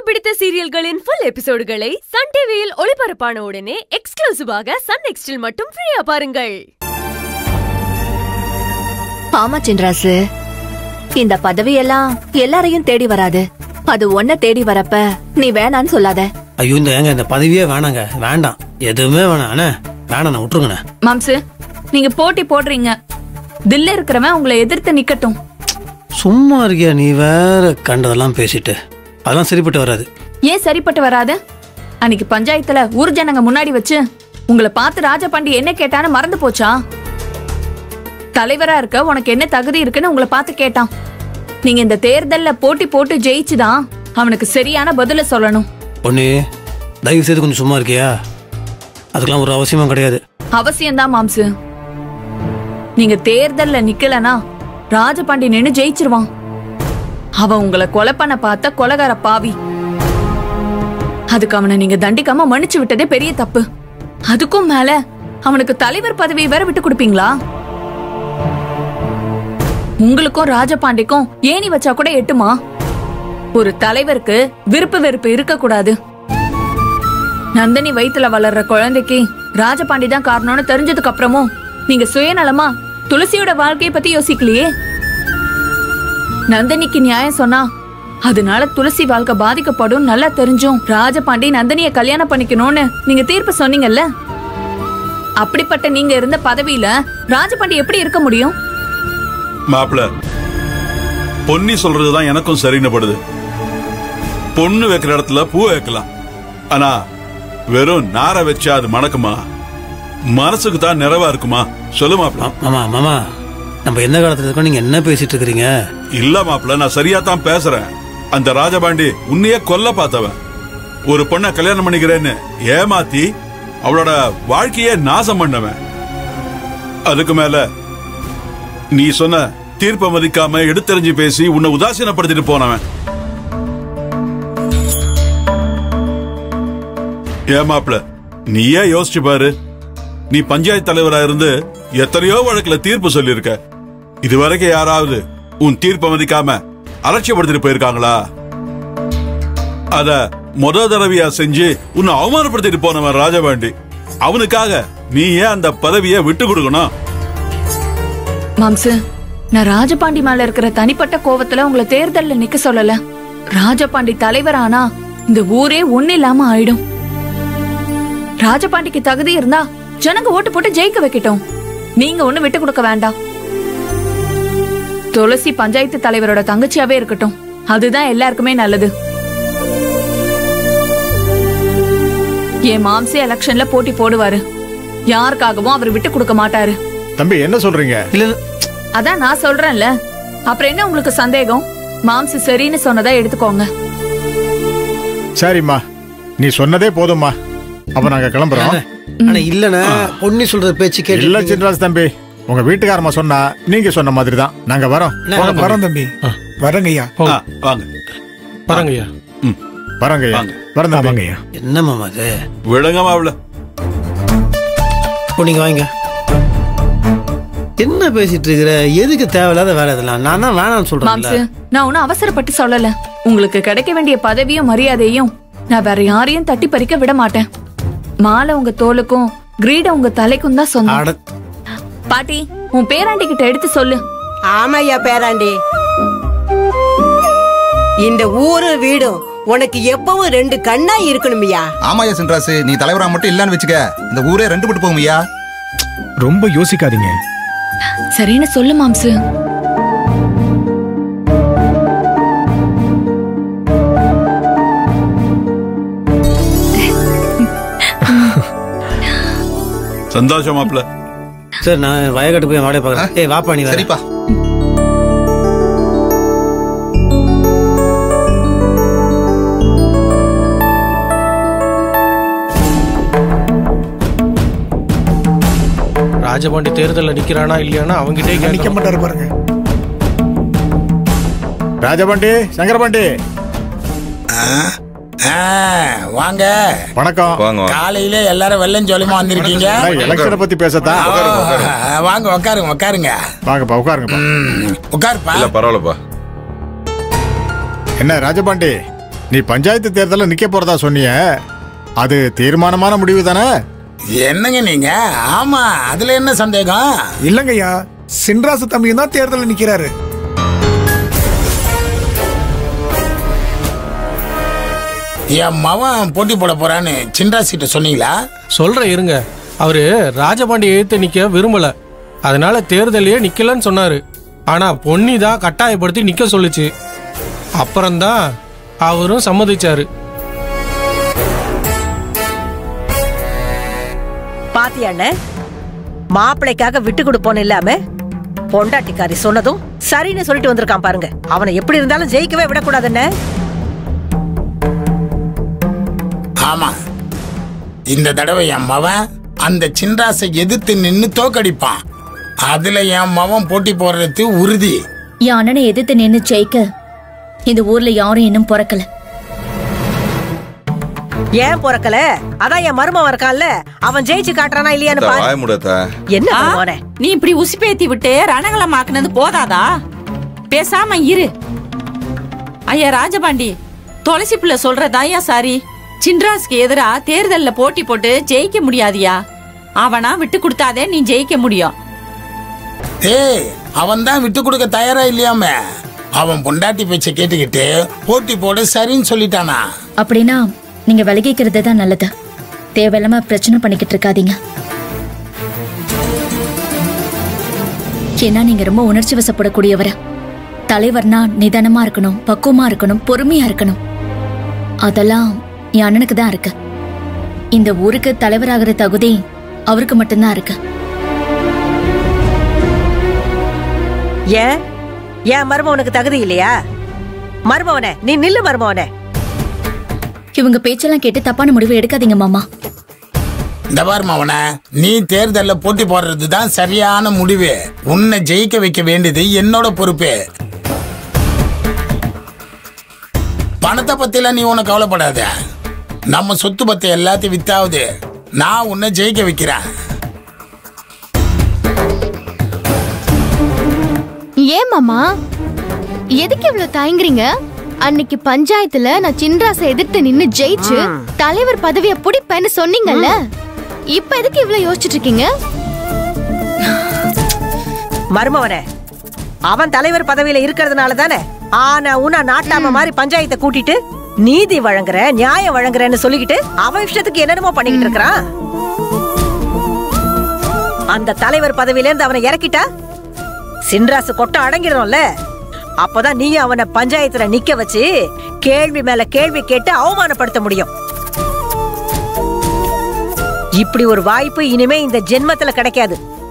பிடித்த சீரியல்களின் full எபிசோடுகளை Sun டிவியில் ஒளிபரப்பான உடனே எக்ஸ்க்ளூசிவாக சன் நெக்ஸ்டில் மட்டும் ஃப்ரீயா பாருங்கள் ஆமா சின்ராசு இந்த பதவி எல்லாம் எல்லாரையும் தேடி வராது அது ஒன்ன தேடி வரப்ப நீ வேணான்னு சொல்லாத ஐயோ இந்த ஏங்க இந்த பதவியே வேணாங்க வேண்டாம் எதுவுமே வேணாம் அண்ணே வேணாண்ணே விட்டுருங்கண்ணே மாம்சு நீங்க போட்டி போடுறீங்க தில்ல இருக்கிறவன் உங்களை எதிர்த்து நிக்கட்டும் சும்மா இருக்கியா நீ வேற கண்டதெல்லாம் பேசிட்டு அதெல்லாம் சரிப்பட்டு வராது ஏன் சரிப்பட்டு வராது அன்னைக்கு பஞ்சாயத்துல ஊர் ஜனங்க முன்னாடி வச்சு உங்களை பார்த்து ராஜபாண்டி என்ன கேட்டான்னு மறந்து போச்சா தலைவரா இருக்க உனக்கு என்ன தகுதி இருக்குன்னு உங்களை பார்த்து கேட்டான் நீங்க இந்த தேர்தல்ல போட்டி போட்டு ஜெயிச்சுதான் அவனுக்கு சரியான பதில சொல்லணும் பொண்ணு தயவு செய்து கொஞ்சம் சும்மா இருக்கியா அதுக்கெல்லாம் ஒரு அவசியமும் கிடையாது அவசியம்தான் மாம்சு நீங்க தேர்தல்ல நிக்கலனா ராஜபாண்டி நின்னு ஜெயிச்சிருவான் அவன் உங்களை கொலை பண்ண பார்த்த கொலகார பாவி அதுக்கு அவனை நீங்க தண்டிக்காம மன்னிச்சு விட்டதே பெரிய தப்பு அதுக்கும் மேல அவனுக்கு தலைவர் பதவியை வேற விட்டு கொடுப்பீங்களா உங்களுக்கும் ராஜபாண்டிக்கும் ஏணி வச்சா கூட எட்டுமா ஒரு தலைவருக்கு விருப்பு வெறுப்பு இருக்க கூடாது நந்தினி வயித்துல வளர்ற குழந்தைக்கு ராஜபாண்டி தான் காரணம்னு தெரிஞ்சதுக்கு அப்புறமும் நீங்க சுயநலமா துளசியோட வாழ்க்கைய பத்தி யோசிக்கலையே நந்தினிக்கு நியாயம் சொன்னா அதனால துளசி வாழ்க்கை பாதிக்கப்படும் நல்லா தெரிஞ்சும் ராஜபாண்டி நந்தினிய கல்யாணம் பண்ணிக்கணும்னு நீங்க தீர்ப்பு சொன்னீங்கல்ல அப்படிப்பட்ட நீங்க இருந்த பதவியில ராஜபாண்டி எப்படி இருக்க முடியும் மாப்பிள பொன்னி சொல்றதுதான் எனக்கும் சரின்னு படுது பொண்ணு வைக்கிற இடத்துல பூ வைக்கலாம் ஆனா வெறும் நார வச்சா அது மணக்குமா மனசுக்கு தான் நிறைவா இருக்குமா சொல்லு மாப்பிள மா- மாமா மாமா நம்ம எந்த காலத்துல இருக்கோம் நீங்க என்ன பேசிட்டு இருக்கிறீங்க இல்ல மாப்பிள நான் சரியா தான் பேசுறேன் அந்த ராஜபாண்டி உன்னையே கொல்ல பார்த்தவன் ஒரு பொண்ணை கல்யாணம் பண்ணிக்கிறேன்னு ஏமாத்தி அவளோட வாழ்க்கையே நாசம் பண்ணவன் அதுக்கு மேல நீ சொன்ன தீர்ப்பை மதிக்காம எடுத்தெறிஞ்சு பேசி உன்னை உதாசீனப்படுத்திட்டு போனவன் ஏமாப்ல நீயே யோசிச்சு பாரு நீ பஞ்சாயத்து தலைவரா இருந்து எத்தனையோ வழக்குல தீர்ப்பு சொல்லியிருக்க இதுவரைக்கும் யாராவது உன் தீர்ப்பை மதிக்காம அலட்சியப்படுத்திட்டு போயிருக்காங்களா அத முத தடவையா செஞ்சு உன்னை அவமானப்படுத்திட்டு போனவன் ராஜபாண்டி அவனுக்காக நீ ஏன் அந்த பதவியை விட்டு கொடுக்கணும் மாம்சு நான் ராஜபாண்டி மேல இருக்கிற தனிப்பட்ட கோவத்துல உங்களை தேர்தல்ல நிக்க சொல்லல ராஜபாண்டி தலைவர் ஆனா இந்த ஊரே ஒண்ணு இல்லாம ஆயிடும் ராஜபாண்டிக்கு தகுதி இருந்தா ஜனங்க ஓட்டு போட்டு ஜெயிக்க வைக்கட்டும் நீங்க ஒண்ணு விட்டு கொடுக்க வேண்டாம் துளசி பஞ்சாயத்து தலைவரோட தங்கச்சியாவே இருக்கட்டும் அதுதான் எல்லாருக்குமே நல்லது என் மாம்சே எலெக்ஷன்ல போட்டி போடுவாரு யாருக்காகவும் அவர் விட்டு கொடுக்க மாட்டாரு தம்பி என்ன சொல்றீங்க இல்ல இல்ல, அதான் நான் சொல்றேன்ல அப்புறம் என்ன உங்களுக்கு சந்தேகம் மாம்சு சரின்னு சொன்னதா எடுத்துக்கோங்க சரிம்மா நீ சொன்னதே போதும்மா அப்ப நாங்க கிளம்புறோம் ஆனா இல்லண்ணே பொன்னி சொல்ற பேச்சு இல்ல கேட்டு சின்ராஜ் தம்பி உங்க வீட்டுக்காரமா சொன்னா நீங்க சொன்ன மாதிரி தான் நாங்க வரோம் நான் வரோம் தம்பி வரங்கய்யா ஆ, வாங்க வரங்கய்யா ம், வரங்க வாங்க. வரோம் தம்பி ஆமாங்கய்யா என்ன மாமா அது விடுங்க மாப்பிள இப்போ நீங்க வாங்க என்ன பேசிட்டு இருக்கிற எதுக்கு தேவையில்லாத வேலை இதெல்லாம் நான் தான் வேணாம்னு சொல்றேன்ல மாம்சு நான் ஒன்னும் அவசரப்பட்டு சொல்லல உங்களுக்கு கிடைக்க வேண்டிய பதவியும் மரியாதையும் நான் வேற யாரையும் தட்டி பறிக்க விட மாட்டேன் மாலை உங்க தோலுக்கும் கிரீட உங்க தலைக்கும் தான் சொந்தம் அட பாட்டி உன் பேராண்டி கிட்ட எடுத்து சொல்லு ஆமாய்யா பேராண்டி இந்த ஊரு வீடும் உனக்கு எப்பவும் ரெண்டு கண்ணா இருக்கணும்யா ஆமாயா சின்ராசு நீ தலைவரா மட்டும் இல்லன்னு வச்சுக்க இந்த ஊரே ரெண்டு பட்டு போகுமையா ரொம்ப யோசிக்காதீங்க சரின்னு சொல்லு மாம்சு சந்தோஷம் மாப்பிள சரி நான் வயக்காட்டு போய் வாடகை பார்க்கறேன் ஏய் வாப்பா நீ வேற சரிப்பா ராஜபாண்டி தேர்தல்ல நிக்கிறானா இல்லையானா அவங்கிட்டே நிக்க கேட்கணும். மாட்டாரு பாருங்க ராஜபாண்டி சங்கரபாண்டி வாங்க வணக்கம் வாங்க வாங்க காலையில எல்லாரும் வெள்ளம் சொல்லிமா வந்திருக்கீங்க நான் எலெக்ஷனை பத்தி பேசத்தான் ஆ, வாங்க உட்காருங்க உட்காருங்க வாங்கப்பா உட்காருங்கப்பா ம், உட்காருப்பா இல்ல பரவாயில்லப்பா என்ன ராஜபாண்டி நீ பஞ்சாயத்து தேர்தலில் நிக்க போறதா சொன்னிய அது தீர்மானமான முடிவு தானே என்னங்க நீங்க ஆமா அதுல என்ன சந்தேகம் இல்லங்கய்யா சின்ராசு தம்பியும் தான் தேர்தலில் நிக்கிறாரு என் மவன் போட்டி போட போறான்னு சின்ராசிட்ட சொன்னீங்களா சொல்றேன் இருங்க அவரு ராஜபாண்டி எழுத்து நிக்க விரும்பல அதனால தேர்தலையே நிக்கலன்னு சொன்னாரு ஆனா பொன்னி தான் கட்டாயப்படுத்தி நிக்க சொல்லுச்சு அப்புறம்தான் அவரும் சம்மதிச்சாரு பாத்தியாண்ண மாப்பிள்ளைக்காக விட்டு கொடுப்போன்னு இல்லாம பொண்டாட்டிக்காரி சொன்னதும் சரின்னு சொல்லிட்டு வந்திருக்கான் பாருங்க அவனை எப்படி இருந்தாலும் ஜெயிக்கவே விடக்கூடாதுன்னு ஆமா இந்த தடவை என் மவன் அந்த சின்ராசை எதிர்த்து நின்னு தோக்கடிப்பான் அதுல என் மவன் போட்டி போடுறது உறுதி என் அண்ணனை எதிர்த்து நின்னு ஜெயிக்க இந்த ஊர்ல யாரும் இன்னும் பிறக்கல ஏன் பிறக்கல அதான் என் மருமவன் இருக்கான்ல அவன் ஜெயிச்சு காட்டுறானா இல்லையான்னு பாரு வாய முடத்த என்ன மருமவனே நீ இப்படி உசுப்பேத்தி விட்டு ரணகலமாக்குனது போதாதா பேசாம இரு ஐயா ராஜபாண்டி துளசி பிள்ளை சொல்றதாயா சாரி சின்ராஸ்க்கு எதிரா தேர்தல்ல போட்டி போட்டு ஜெயிக்க முடியாதியா அவனா விட்டு கொடுத்தாதே நீ ஜெயிக்க முடியும் ஏய் அவன் தான் விட்டு கொடுக்க தயாரா இல்லையாம அவன் பொண்டாட்டி பேச்ச கேட்டுக்கிட்டு போட்டி போட சரின்னு சொல்லிட்டானா அப்படின்னா நீங்க விலகிக்கிறது தான் நல்லது தேவையில்லாம பிரச்சனை பண்ணிக்கிட்டு இருக்காதீங்க ஏன்னா நீங்க ரொம்ப உணர்ச்சி வசப்படக்கூடியவர தலைவர்னா நிதானமா இருக்கணும் பக்குவமா இருக்கணும் பொறுமையா இருக்கணும் அதெல்லாம் என் அண்ணனுக்கு தான் இருக்கு இந்த ஊருக்கு தலைவராகிற தகுதி அவருக்கு மட்டும்தான் இருக்கு ஏன் ஏன் மருமவனுக்கு தகுதி இல்லையா மருமவனே நீ நில்லு மருமவனே இவங்க பேச்செல்லாம் கேட்டு தப்பான முடிவு எடுக்காதீங்க மாமா இந்த பாரு மவன நீ தேர்தல்ல போட்டி போடுறது தான் சரியான முடிவு உன்னை ஜெயிக்க வைக்க வேண்டியது என்னோட பொறுப்பு பணத்தை பத்திலாம் நீ ஒன்னும் கவலைப்படாத நம்ம சொத்து பத்தி எல்லாத்தையும் வித்தாவது நான் உன்னை ஜெயிக்க வைக்கிறேன் ஏன் மாமா எதுக்கு இவ்வளவு தயங்குறீங்க அன்னைக்கு பஞ்சாயத்துல நான் சின்ராசை எதிர்த்து நின்னு ஜெயிச்சு தலைவர் பதவிய புடிப்பேன்னு சொன்னீங்கல்ல இப்ப எதுக்கு இவ்வளவு யோசிச்சுட்டு இருக்கீங்க மருமவனே அவன் தலைவர் பதவியில இருக்கிறதுனால தானே ஆனா உன நாட்டாம மாதிரி பஞ்சாயத்தை கூட்டிட்டு நீதி வழங்குற நியாயம் வழங்குறேன்னு சொல்லிக்கிட்டு அவன் இஷ்டத்துக்கு என்னென்னமோ பண்ணிக்கிட்டு இருக்கிறான் அந்த தலைவர் பதவியில இருந்து அவனை இறக்கிட்டா சின்ராசு கொட்டம் அடங்கிடும்ல அப்பதான் நீ அவனை பஞ்சாயத்துல நிக்க வச்சு கேள்வி மேல கேள்வி கேட்டு அவமானப்படுத்த முடியும் இப்படி ஒரு வாய்ப்பு இனிமே இந்த ஜென்மத்துல கிடைக்காது